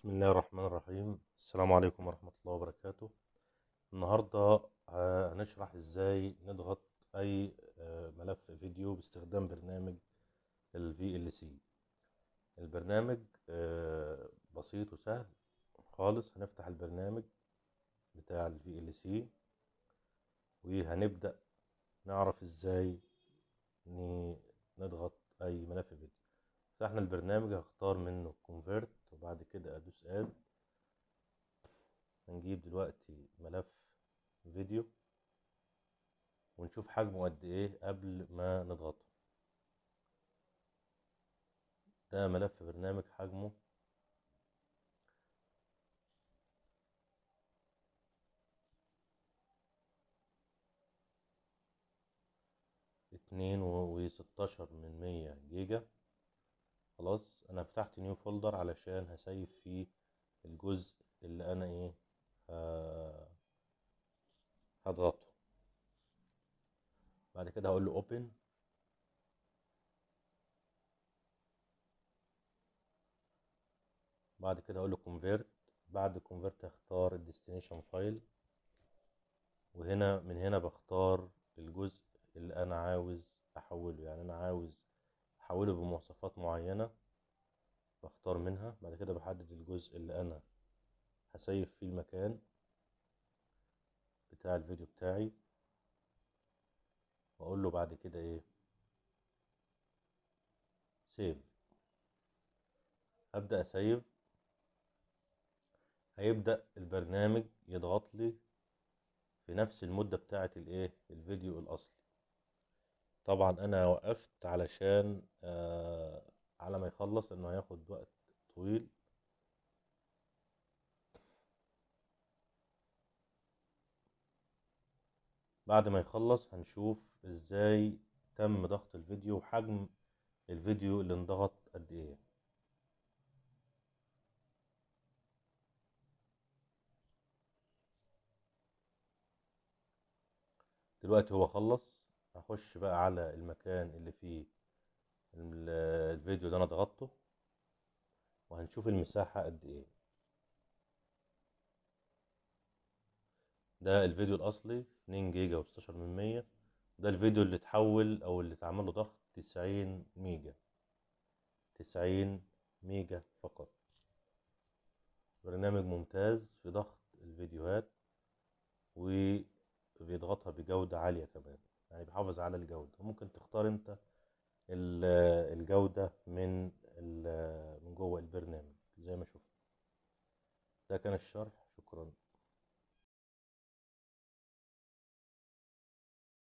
بسم الله الرحمن الرحيم السلام عليكم ورحمة الله وبركاته النهاردة آه، هنشرح ازاي نضغط اي آه، ملف فيديو باستخدام برنامج ال VLC البرنامج آه، بسيط وسهل خالص هنفتح البرنامج بتاع ال VLC وهنبدأ نعرف ازاي ن- نضغط اي ملف فيديو فتحنا البرنامج هختار منه convert وبعد كده ادوس اد هنجيب دلوقتي ملف فيديو ونشوف حجمه قد ايه قبل ما نضغطه ده ملف برنامج حجمه اتنين وستاشر من مية جيجا خلاص انا فتحت نيو فولدر علشان هسيب فيه الجزء اللي انا ايه ه- هضغطه بعد كده هقول له اوبن بعد كده هقول له convert بعد convert هختار الديستنيشن فايل وهنا من هنا بختار الجزء اللي انا عاوز احوله يعني انا عاوز احوله بمواصفات معينة بختار منها بعد كده بحدد الجزء اللي انا هسيف فيه المكان بتاع الفيديو بتاعي واقول له بعد كده ايه سيف هبدأ اسيف هيبدأ البرنامج يضغط لي في نفس المدة بتاعة الايه الفيديو الاصلي طبعا انا وقفت علشان آه على ما يخلص انه هياخد وقت طويل بعد ما يخلص هنشوف ازاي تم ضغط الفيديو وحجم الفيديو اللي انضغط قد ايه دلوقتي هو خلص هخش بقى على المكان اللي فيه ال- الفيديو اللي انا ضغطته وهنشوف المساحة قد ايه ده الفيديو الاصلي 2 جيجا و16 من 100 ده الفيديو اللي اتحول او اللي اتعمل له ضغط 90 ميجا 90 ميجا فقط برنامج ممتاز في ضغط الفيديوهات وبيضغطها بجودة عالية كمان يعني بيحافظ على الجودة ممكن تختار انت ال- الجودة من ال- من جوه البرنامج زي ما شفت ده كان الشرح شكرا